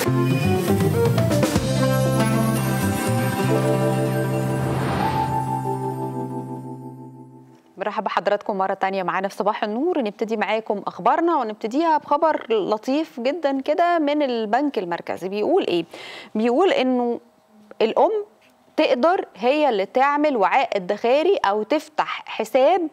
مرحبا بحضراتكم مرة تانية معانا في صباح النور نبتدي معاكم أخبارنا ونبتديها بخبر لطيف جدا كده من البنك المركزي بيقول إيه؟ بيقول إنه الأم تقدر هي اللي تعمل وعاء ادخاري او تفتح حساب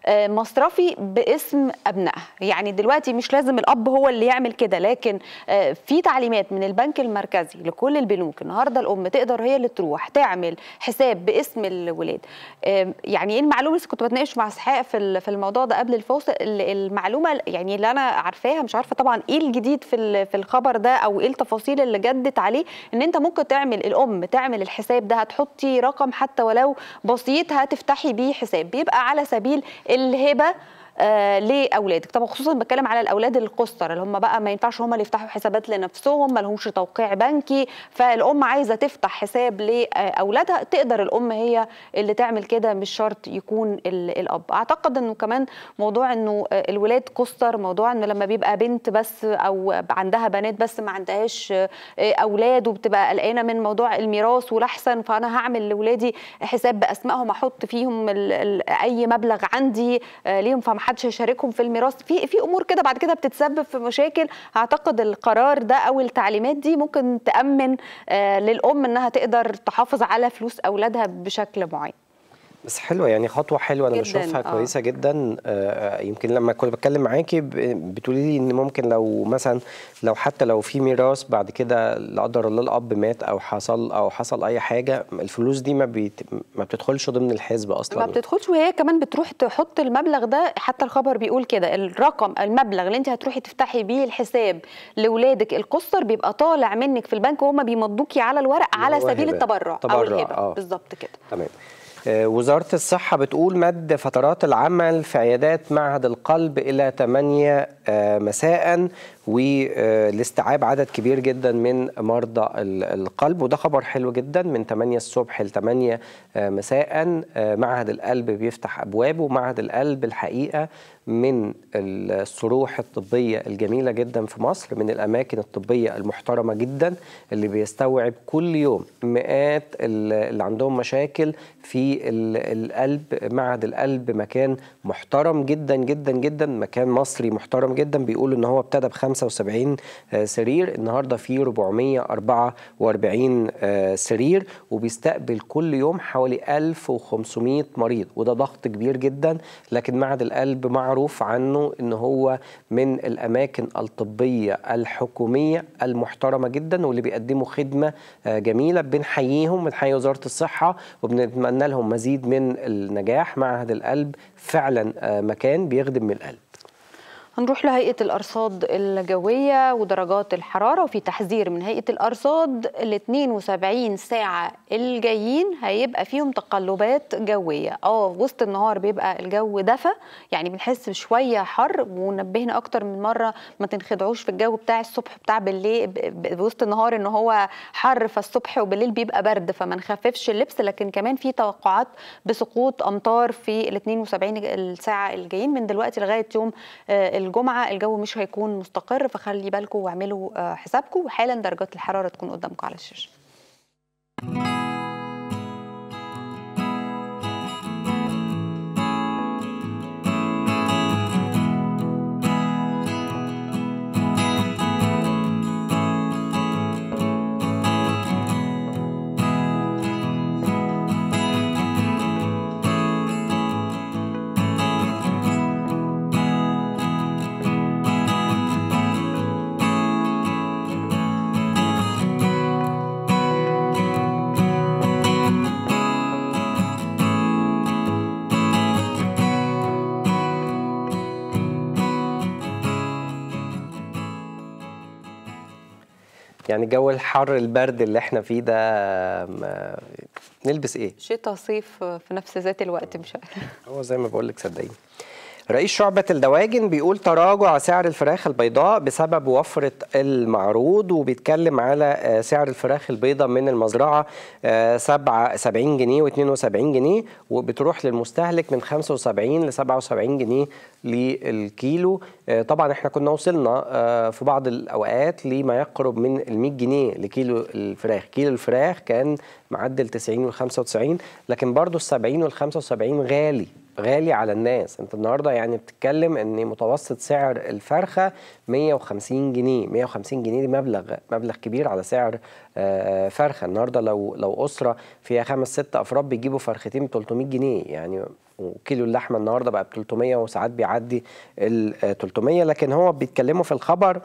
مصرفي باسم ابنائها يعني دلوقتي مش لازم الاب هو اللي يعمل كده لكن في تعليمات من البنك المركزي لكل البنوك النهارده الام تقدر هي اللي تروح تعمل حساب باسم الولاد يعني ايه المعلومه لسه كنت بتناقش مع اسحاق في في الموضوع ده قبل الفاصل المعلومه يعني اللي انا عارفاها مش عارفه طبعا ايه الجديد في في الخبر ده او ايه التفاصيل اللي جدت عليه ان انت ممكن تعمل الام تعمل الحساب ده تحطي رقم حتى ولو بسيط هتفتحي بيه حساب بيبقى على سبيل الهبه آه لاولادك طبعا خصوصا بتكلم على الاولاد القصر اللي هم بقى ما ينفعش هم اللي يفتحوا حسابات لنفسهم ما لهمش توقيع بنكي فالام عايزه تفتح حساب لاولادها تقدر الام هي اللي تعمل كده مش شرط يكون الاب اعتقد انه كمان موضوع انه الولاد قصر موضوع انه لما بيبقى بنت بس او عندها بنات بس ما عندهاش اولاد وبتبقى قلقانه من موضوع الميراث والاحسن فانا هعمل لاولادي حساب باسمائهم احط فيهم اي مبلغ عندي ليهم فما حدش هيشاركهم في الميراث في في امور كده بعد كده بتتسبب في مشاكل اعتقد القرار ده او التعليمات دي ممكن تامن آه للام انها تقدر تحافظ على فلوس اولادها بشكل معين بس حلوه يعني خطوه حلوه انا بشوفها آه. كويسه جدا آه يمكن لما كنت بتكلم معاكي بتقولي لي ان ممكن لو مثلا لو حتى لو في ميراث بعد كده لا قدر الله الاب مات او حصل او حصل اي حاجه الفلوس دي ما بيت ما بتدخلش ضمن الحزب اصلا ما بتدخلش وهي كمان بتروح تحط المبلغ ده حتى الخبر بيقول كده الرقم المبلغ اللي انت هتروحي تفتحي بيه الحساب لاولادك القصر بيبقى طالع منك في البنك وهم بيمضوكي على الورق على سبيل التبرع او الهبه آه. بالظبط كده تمام وزارة الصحة بتقول مد فترات العمل في عيادات معهد القلب إلى 8 مساء ولاستيعاب عدد كبير جدا من مرضى القلب وده خبر حلو جدا من 8 الصبح ل 8 مساء معهد القلب بيفتح أبوابه ومعهد القلب الحقيقة من الصروح الطبية الجميلة جدا في مصر من الأماكن الطبية المحترمة جدا اللي بيستوعب كل يوم مئات اللي عندهم مشاكل في القلب معهد القلب مكان محترم جدا جدا جدا مكان مصري محترم جدا بيقولوا ان هو ابتدى ب 75 سرير النهارده في 444 سرير وبيستقبل كل يوم حوالي 1500 مريض وده ضغط كبير جدا لكن معهد القلب معروف عنه ان هو من الاماكن الطبيه الحكوميه المحترمه جدا واللي بيقدموا خدمه جميله بنحييهم بنحيي وزاره الصحه وبنتمنى لهم مزيد من النجاح معهد القلب فعلا مكان بيخدم من القلب هنروح لهيئة الأرصاد الجوية ودرجات الحرارة وفي تحذير من هيئة الأرصاد ال 72 ساعة الجايين هيبقى فيهم تقلبات جوية اه وسط النهار بيبقى الجو دفى يعني بنحس بشوية حر ونبهنا أكتر من مرة ما تنخدعوش في الجو بتاع الصبح بتاع بالليل بوسط النهار إن هو حر فالصبح وبالليل بيبقى برد فما نخففش اللبس لكن كمان في توقعات بسقوط أمطار في ال 72 الساعة الجايين من دلوقتي لغاية يوم الجمعه الجو مش هيكون مستقر فخلي بالكم واعملوا حسابكم وحالا درجات الحراره تكون قدامكم على الشاشه يعني جو الحر البرد اللي احنا فيه ده نلبس ايه شتاء صيف في نفس ذات الوقت مش هو زي ما بقول لك صدقيني رئيس شعبة الدواجن بيقول تراجع سعر الفراخ البيضاء بسبب وفرة المعروض وبيتكلم على آه، سعر الفراخ البيضاء من المزرعة آه، سبعة 70 جنيه و72 جنيه وبتروح للمستهلك من 75 ل 77 جنيه للكيلو آه، طبعا احنا كنا وصلنا آه، في بعض الأوقات لما يقرب من ال 100 جنيه لكيلو الفراخ كيلو الفراخ كان معدل 90 وال 95 لكن برضو ال 70 وال 75 غالي غالي على الناس انت النهارده يعني بتتكلم ان متوسط سعر الفرخه 150 جنيه 150 جنيه دي مبلغ مبلغ كبير على سعر آه، فرخه النهارده لو لو اسره فيها خمس ست افراد بيجيبوا فرختين ب 300 جنيه يعني وكيلو اللحمه النهارده بقى ب 300 وساعات بيعدي ال آه، 300 لكن هو بيتكلموا في الخبر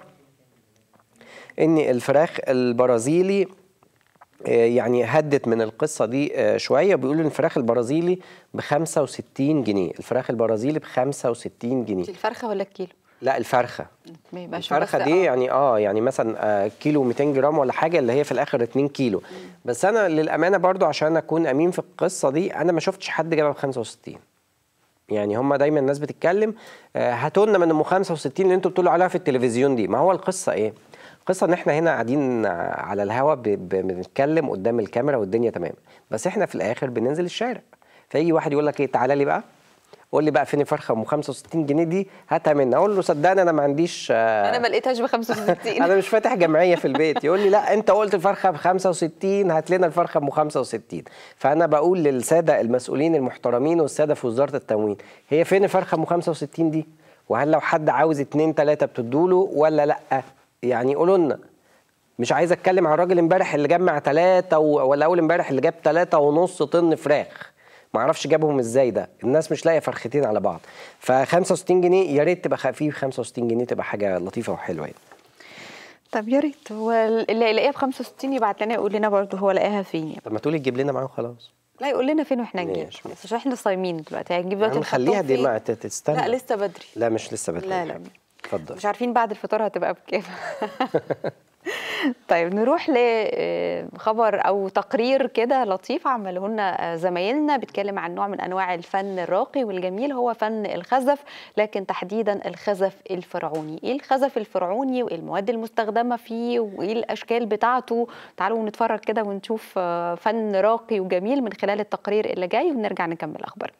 ان الفراخ البرازيلي آه، يعني هدت من القصه دي آه، شويه بيقولوا ان الفراخ البرازيلي ب 65 جنيه الفراخ البرازيلي ب 65 جنيه دي الفرخه ولا الكيلو لا الفرخه ما يبقاش الفرخه بس- دي آه. يعني اه يعني مثلا آه كيلو 200 جرام ولا حاجه اللي هي في الاخر 2 كيلو بس انا للامانه برضو عشان اكون امين في القصه دي انا ما شفتش حد جابها ب 65 يعني هم دايما الناس بتتكلم آه، هاتوا لنا من ام 65 اللي انتوا بتقولوا عليها في التلفزيون دي ما هو القصه ايه القصه ان احنا هنا قاعدين على الهوا ب- ب- بنتكلم قدام الكاميرا والدنيا تمام بس احنا في الاخر بننزل الشارع فيجي واحد يقول لك ايه تعالى لي بقى قول لي بقى فين الفرخه ام 65 جنيه دي هاتها مني اقول له صدقني انا ما عنديش آه، انا ما لقيتهاش ب 65 انا مش فاتح جمعيه في البيت يقول لي لا انت قلت الفرخه ب 65 هات لنا الفرخه ب 65 فانا بقول للساده المسؤولين المحترمين والساده في وزاره التموين هي فين الفرخه ب 65 دي وهل لو حد عاوز اتنين تلاته بتدوله ولا لا يعني قولوا لنا مش عايز اتكلم عن الراجل امبارح اللي جمع ثلاثه ولا اول امبارح اللي جاب ثلاثه ونص طن فراخ ما اعرفش جابهم ازاي ده الناس مش لاقيه فرختين على بعض ف 65 جنيه يا ريت تبقى خفيف 65 جنيه تبقى حاجه لطيفه وحلوه يعني. طب يا ريت هو اللي يلاقيها ب 65 يبعت لنا يقول لنا برضه هو لقاها فين يعني. طب ما تقولي تجيب لنا معاه خلاص لا يقول لنا فين واحنا نجيب ماشي، خلاص عشان احنا صايمين دلوقتي هنجيب دلوقتي هنخليها نحطهم دي فين؟ ما تستنى لا لسه بدري لا مش لسه بدري لا، لا. اتفضل مش عارفين بعد الفطار هتبقى بكام طيب نروح لخبر او تقرير كده لطيف عمله لنا زمايلنا بيتكلم عن نوع من انواع الفن الراقي والجميل هو فن الخزف لكن تحديدا الخزف الفرعوني ايه الخزف الفرعوني وايه المواد المستخدمه فيه وايه الاشكال بتاعته تعالوا نتفرج كده ونشوف آه، فن راقي وجميل من خلال التقرير اللي جاي ونرجع نكمل اخبارنا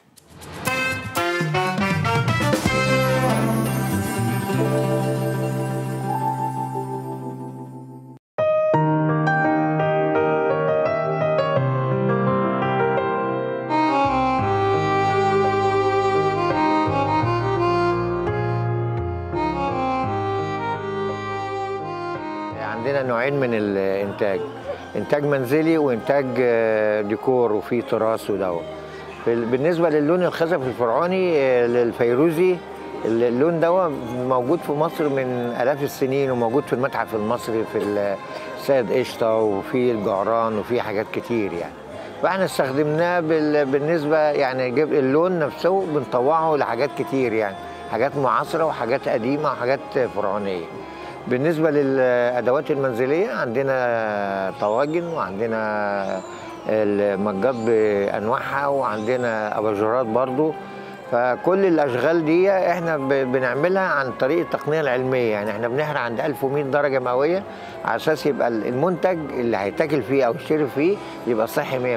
عندنا نوعين من الانتاج انتاج منزلي وانتاج آه، ديكور وفيه تراث ودواء بال- بالنسبه للون الخزف الفرعوني آه، للفيروزي اللون ده موجود في مصر من الاف السنين وموجود في المتحف المصري في السيد قشطه وفي الجعران وفي حاجات كتير يعني فاحنا استخدمناه بال- بالنسبه يعني جيب اللون نفسه بنطوعه لحاجات كتير يعني حاجات معاصره وحاجات قديمه وحاجات فرعونيه بالنسبه للادوات المنزليه عندنا طواجن وعندنا المجات بانواعها وعندنا اباجورات برضو فكل الاشغال دي احنا ب- بنعملها عن طريق التقنيه العلميه يعني احنا بنحرق عند 1100 درجه مئويه على اساس يبقى المنتج اللي هيتاكل فيه او يشتري فيه يبقى صحي 100%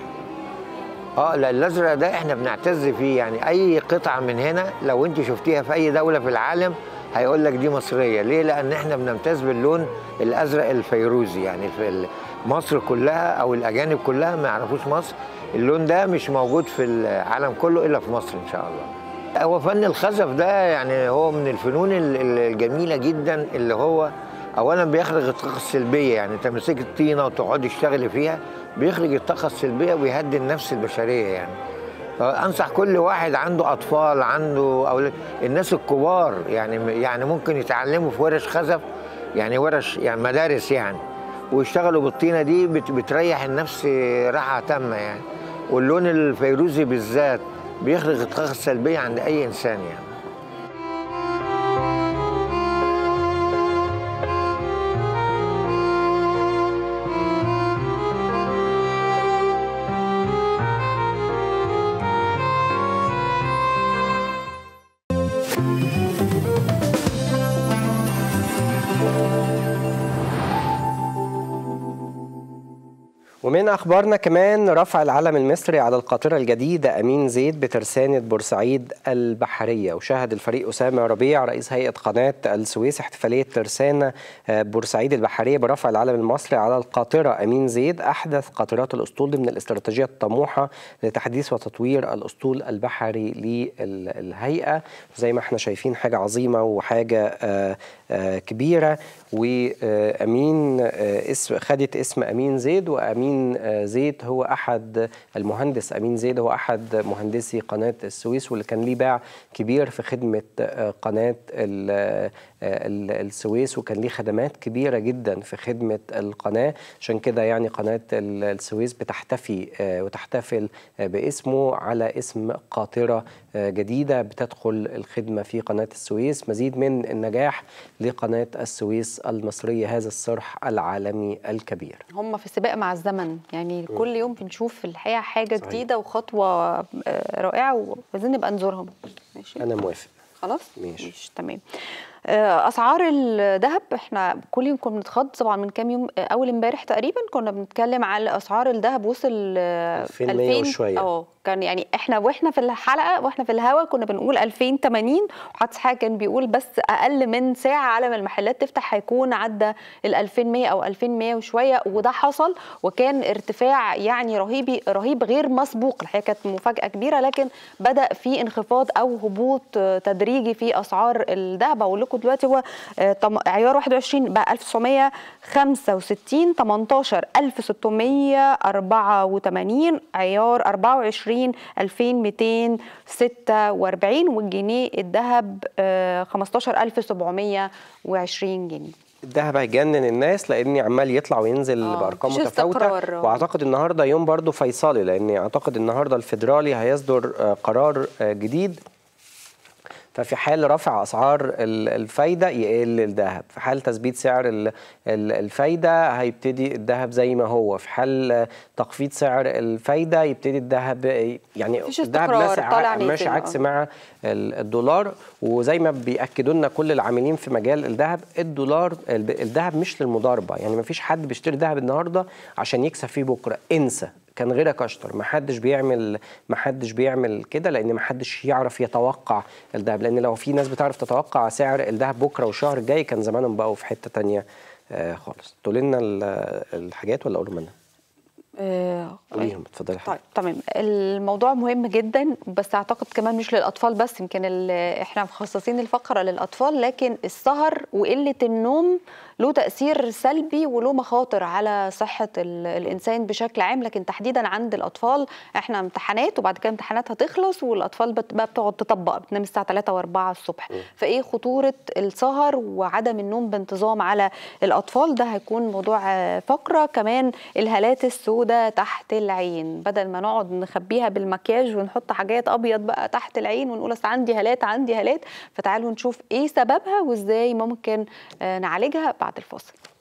اه لا الازرق ده احنا بنعتز فيه يعني اي قطعه من هنا لو انت شفتيها في اي دوله في العالم هيقول لك دي مصريه ليه لان احنا بنمتاز باللون الازرق الفيروزي يعني في ال- مصر كلها او الاجانب كلها ما يعرفوش مصر اللون ده مش موجود في العالم كله الا في مصر ان شاء الله هو فن الخزف ده يعني هو من الفنون ال- ال- الجميله جدا اللي هو اولا بيخرج الطاقه السلبيه يعني تمسكي الطينه وتقعدي تشتغلي فيها بيخرج الطاقه السلبيه ويهدي النفس البشريه يعني انصح كل واحد عنده اطفال عنده اولاد الناس الكبار يعني يعني ممكن يتعلموا في ورش خزف يعني ورش يعني مدارس يعني ويشتغلوا بالطينه دي بت- بتريح النفس راحه تامه يعني واللون الفيروزي بالذات بيخرج الطاقه السلبيه عند اي انسان يعني ومن اخبارنا كمان رفع العلم المصري على القاطره الجديده امين زيد بترسانه بورسعيد البحريه وشهد الفريق اسامه ربيع رئيس هيئه قناه السويس احتفاليه ترسانه بورسعيد البحريه برفع العلم المصري على القاطره امين زيد احدث قاطرات الاسطول ضمن الاستراتيجيه الطموحه لتحديث وتطوير الاسطول البحري للهيئه زي ما احنا شايفين حاجه عظيمه وحاجه كبيره وامين اسم خدت اسم امين زيد وامين زيد هو احد المهندس امين زيد هو احد مهندسي قناه السويس واللي كان ليه باع كبير في خدمه قناه السويس وكان ليه خدمات كبيره جدا في خدمه القناه عشان كده يعني قناه السويس بتحتفي وتحتفل باسمه على اسم قاطره جديده بتدخل الخدمه في قناه السويس مزيد من النجاح لقناه السويس المصريه هذا الصرح العالمي الكبير هم في سباق مع الزمن يعني م. كل يوم بنشوف في الحقيقه حاجه صحيح. جديده وخطوه رائعه وعايزين نبقى نزورهم ماشي انا موافق خلاص ماشي, ماشي. تمام اسعار الذهب احنا كل يوم كنا بنتخض طبعا من كام يوم اول امبارح تقريبا كنا بنتكلم على اسعار الذهب وصل 2100 وشويه اه كان يعني احنا واحنا في الحلقه واحنا في الهوا كنا بنقول 2080 وحد حاجه كان بيقول بس اقل من ساعه على ما المحلات تفتح هيكون عدى ال 2100 او 2100 وشويه وده حصل وكان ارتفاع يعني رهيب رهيب غير مسبوق الحقيقه كانت مفاجاه كبيره لكن بدا في انخفاض او هبوط تدريجي في اسعار الذهب اقول لكم دلوقتي هو عيار 21 بقى 1965 18 1684 عيار 24 2246 والجنيه الذهب 15720 جنيه الذهب هيجنن الناس لاني عمال يطلع وينزل آه، بارقام مفيش متفاوته استقرار. واعتقد النهارده يوم برضو فيصلي لاني اعتقد النهارده الفيدرالي هيصدر آه، قرار آه، جديد ففي حال رفع اسعار ال- الفايده يقل الذهب في حال تثبيت سعر ال- ال- الفايده هيبتدي الذهب زي ما هو في حال تخفيض سعر الفايده يبتدي الذهب يعني مفيش الذهب استقرار، ماشي طالع ع- نازل، ماشي آه. عكس مع ال- الدولار وزي ما بياكدوا لنا كل العاملين في مجال الذهب الدولار الب- الذهب مش للمضاربه يعني ما فيش حد بيشتري ذهب النهارده عشان يكسب فيه بكره انسى كان غيرك اشطر ما حدش بيعمل ما حدش بيعمل كده لان ما حدش يعرف يتوقع الذهب لان لو في ناس بتعرف تتوقع سعر الذهب بكره والشهر الجاي كان زمانهم بقوا في حته تانية آه خالص تقول لنا ال- الحاجات ولا اقولهم انا آه، قوليهم اتفضلي طيب تمام الموضوع مهم جدا بس اعتقد كمان مش للاطفال بس يمكن ال- احنا مخصصين الفقره للاطفال لكن السهر وقله النوم له تاثير سلبي وله مخاطر على صحه ال- الانسان بشكل عام لكن تحديدا عند الاطفال احنا امتحانات وبعد كده امتحانات هتخلص والاطفال بت- بقى بتقعد تطبق بتنام الساعه 3 و4 الصبح فايه خطوره السهر وعدم النوم بانتظام على الاطفال ده هيكون موضوع آه، فقره كمان الهالات السوداء تحت العين بدل ما نقعد نخبيها بالمكياج ونحط حاجات ابيض بقى تحت العين ونقول اصل عندي هالات عندي هالات فتعالوا نشوف ايه سببها وازاي ممكن آه، نعالجها بعد الفاصل